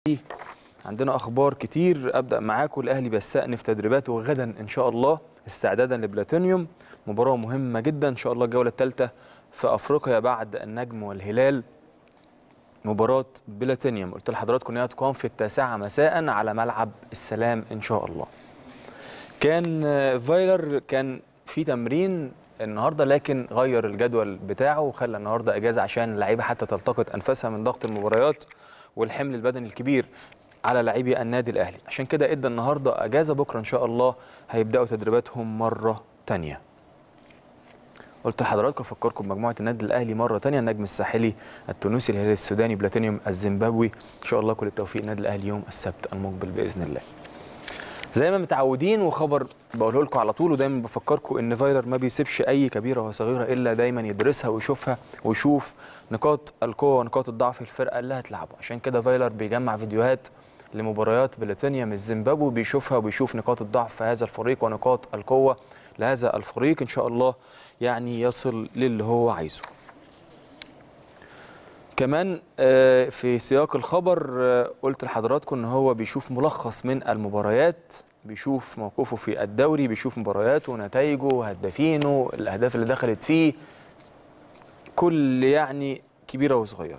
عندنا اخبار كتير ابدا معاكم الاهلي بيستأنف تدريباته غدا ان شاء الله استعدادا لبلاتينيوم مباراه مهمه جدا ان شاء الله الجوله الثالثه في افريقيا بعد النجم والهلال مباراه بلاتينيوم قلت لحضراتكم انها تقام في التاسعه مساء على ملعب السلام ان شاء الله كان فايلر كان في تمرين النهارده لكن غير الجدول بتاعه وخلى النهارده اجازه عشان اللعيبه حتى تلتقط انفاسها من ضغط المباريات والحمل البدني الكبير على لاعبي النادي الاهلي عشان كده ادى النهارده اجازه بكره ان شاء الله هيبداوا تدريباتهم مره ثانيه قلت لحضراتكم افكركم بمجموعه النادي الاهلي مره ثانيه النجم الساحلي التونسي الهلال السوداني بلاتينيوم الزيمبابوي ان شاء الله كل التوفيق النادي الاهلي يوم السبت المقبل باذن الله زي ما متعودين وخبر بقوله لكم على طول ودايما بفكركم ان فايلر ما بيسيبش اي كبيره وصغيره الا دايما يدرسها ويشوفها ويشوف نقاط القوه ونقاط الضعف الفرقه اللي هتلعبه عشان كده فايلر بيجمع فيديوهات لمباريات بلاتينيوم الزيمبابوي بيشوفها وبيشوف نقاط الضعف في هذا الفريق ونقاط القوه لهذا الفريق ان شاء الله يعني يصل للي هو عايزه كمان في سياق الخبر قلت لحضراتكم ان هو بيشوف ملخص من المباريات بيشوف موقفه في الدوري بيشوف مبارياته ونتائجه هدافينه الاهداف اللي دخلت فيه كل يعني كبيره وصغيره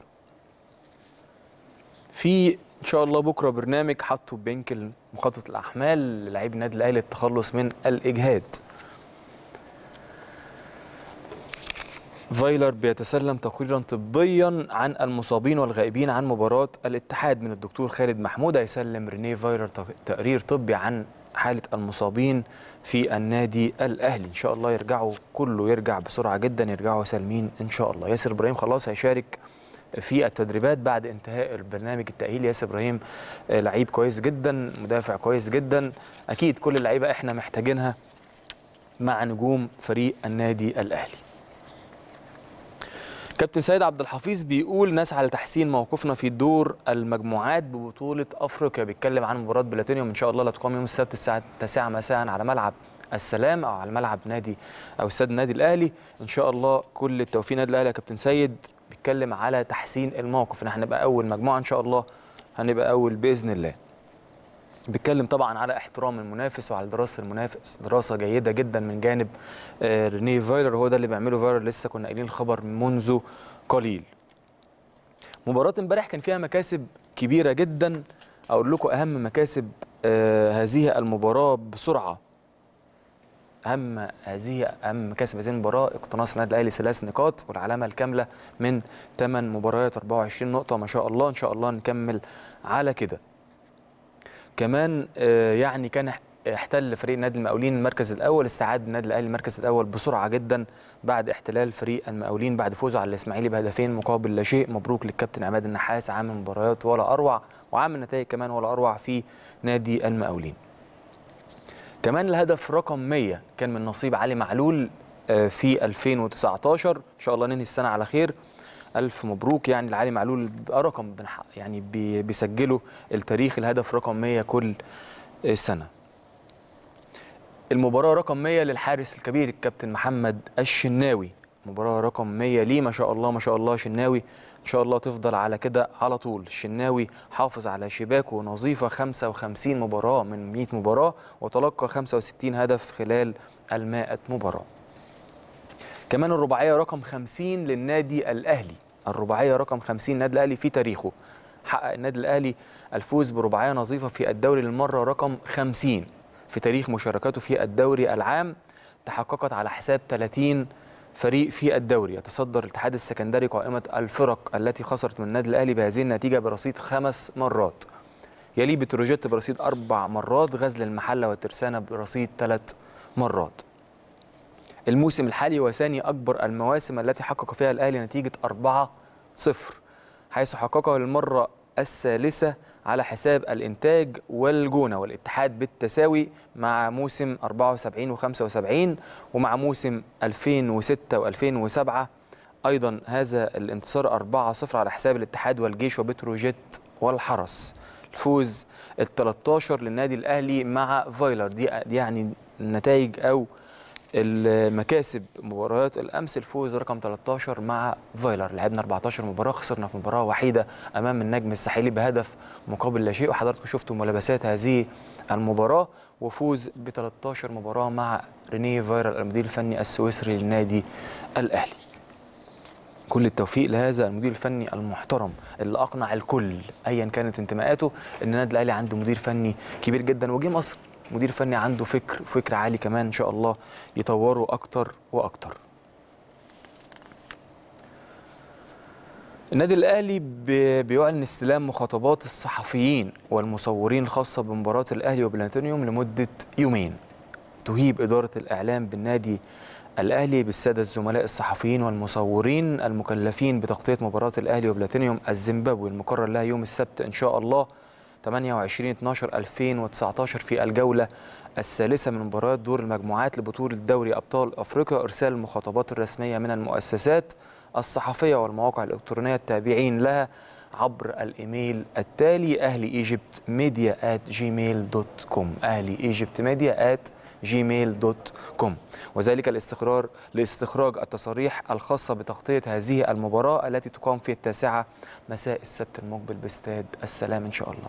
في ان شاء الله بكره برنامج حطه بنك مخطط الاحمال للاعيب النادي الاهلي للتخلص من الاجهاد فايلر بيتسلم تقريرا طبيا عن المصابين والغائبين عن مباراه الاتحاد من الدكتور خالد محمود هيسلم رينيه فايلر تقرير طبي عن حاله المصابين في النادي الاهلي ان شاء الله يرجعوا كله يرجع بسرعه جدا يرجعوا سالمين ان شاء الله ياسر ابراهيم خلاص هيشارك في التدريبات بعد انتهاء البرنامج التاهيلي ياسر ابراهيم لعيب كويس جدا مدافع كويس جدا اكيد كل اللعيبه احنا محتاجينها مع نجوم فريق النادي الاهلي كابتن سيد عبد الحفيظ بيقول نسعى لتحسين موقفنا في دور المجموعات ببطوله افريقيا بيتكلم عن مباراه بلاتينيوم ان شاء الله اللي تقام يوم السبت الساعه 9 مساء على ملعب السلام او على ملعب نادي او استاد النادي الاهلي ان شاء الله كل التوفيق نادي الاهلي يا كابتن سيد بيتكلم على تحسين الموقف ان احنا هنبقى اول مجموعه ان شاء الله هنبقى اول باذن الله بيتكلم طبعا على احترام المنافس وعلى دراسه المنافس دراسه جيده جدا من جانب رينيه فايلر هو ده اللي بيعمله فايلر لسه كنا قايلين الخبر منذ قليل مباراه امبارح كان فيها مكاسب كبيره جدا اقول لكم اهم مكاسب هذه المباراه بسرعه اهم هذه اهم مكاسب هذه المباراه اقتناص النادي الاهلي ثلاث نقاط والعلامه الكامله من 8 مباريات 24 نقطه ما شاء الله ان شاء الله نكمل على كده كمان يعني كان احتل فريق النادي المقاولين المركز الاول استعاد النادي الاهلي المركز الاول بسرعه جدا بعد احتلال فريق المقاولين بعد فوزه على الاسماعيلي بهدفين مقابل لا شيء مبروك للكابتن عماد النحاس عامل مباريات ولا اروع وعامل نتائج كمان ولا اروع في نادي المقاولين كمان الهدف رقم 100 كان من نصيب علي معلول في 2019 ان شاء الله ننهي السنه على خير الف مبروك يعني لعلي معلول رقم يعني بيسجله التاريخ الهدف رقم 100 كل سنه المباراه رقم 100 للحارس الكبير الكابتن محمد الشناوي مباراه رقم 100 ليه ما شاء الله ما شاء الله شناوي ان شاء الله تفضل على كده على طول الشناوي حافظ على شباكه نظيفه 55 مباراه من 100 مباراه وتلقى 65 هدف خلال ال مباراه كمان الرباعيه رقم 50 للنادي الاهلي الرباعيه رقم 50 النادي الاهلي في تاريخه حقق النادي الاهلي الفوز برباعيه نظيفه في الدوري للمره رقم 50 في تاريخ مشاركاته في الدوري العام تحققت على حساب 30 فريق في الدوري يتصدر الاتحاد السكندري قائمه الفرق التي خسرت من النادي الاهلي بهذه النتيجه برصيد خمس مرات يلي بتروجيت برصيد اربع مرات غزل المحله والترسانه برصيد ثلاث مرات الموسم الحالي هو ثاني أكبر المواسم التي حقق فيها الأهلي نتيجة 4-0 حيث حققه للمرة الثالثة على حساب الإنتاج والجونة والاتحاد بالتساوي مع موسم 74 و75 ومع موسم 2006 و2007 أيضا هذا الانتصار 4-0 على حساب الاتحاد والجيش وبتروجيت والحرس الفوز ال 13 للنادي الأهلي مع فايلر دي, دي يعني النتائج أو المكاسب مباريات الامس الفوز رقم 13 مع فايلر لعبنا 14 مباراه خسرنا في مباراه وحيده امام النجم الساحلي بهدف مقابل لا شيء وحضراتكم شفتوا ملابسات هذه المباراه وفوز ب 13 مباراه مع رينيه فايلر المدير الفني السويسري للنادي الاهلي كل التوفيق لهذا المدير الفني المحترم اللي اقنع الكل ايا كانت انتماءاته ان النادي الاهلي عنده مدير فني كبير جدا وجه مصر مدير فني عنده فكر فكر عالي كمان ان شاء الله يطوره اكتر واكتر النادي الاهلي بي- بيعلن استلام مخاطبات الصحفيين والمصورين الخاصه بمباراه الاهلي وبلاتينيوم لمده يومين تهيب اداره الاعلام بالنادي الاهلي بالساده الزملاء الصحفيين والمصورين المكلفين بتغطيه مباراه الاهلي وبلاتينيوم الزيمبابوي المقرر لها يوم السبت ان شاء الله 28 12 2019 في الجوله الثالثه من مباريات دور المجموعات لبطوله دوري ابطال افريقيا ارسال المخاطبات الرسميه من المؤسسات الصحفيه والمواقع الالكترونيه التابعين لها عبر الايميل التالي اهلي ايجيبت ميديا جيميل دوت كوم اهلي ايجيبت ميديا جيميل دوت كوم وذلك الاستقرار لاستخراج التصاريح الخاصة بتغطية هذه المباراة التي تقام في التاسعة مساء السبت المقبل باستاد السلام إن شاء الله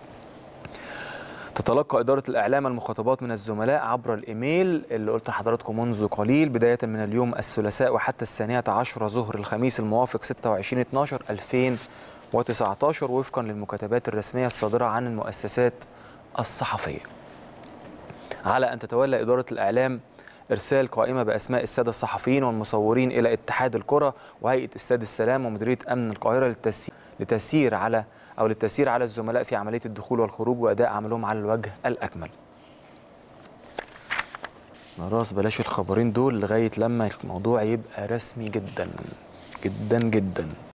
تتلقى إدارة الإعلام المخاطبات من الزملاء عبر الإيميل اللي قلت لحضراتكم منذ قليل بداية من اليوم الثلاثاء وحتى الثانية عشر ظهر الخميس الموافق 26 12 2019 وفقا للمكاتبات الرسمية الصادرة عن المؤسسات الصحفية على أن تتولى إدارة الإعلام إرسال قائمة بأسماء السادة الصحفيين والمصورين إلى اتحاد الكرة وهيئة استاد السلام ومديرية أمن القاهرة للتسيير, لتسيير على أو للتسيير على الزملاء في عملية الدخول والخروج وأداء عملهم على الوجه الأكمل. خلاص بلاش الخبرين دول لغاية لما الموضوع يبقى رسمي جدا جدا جدا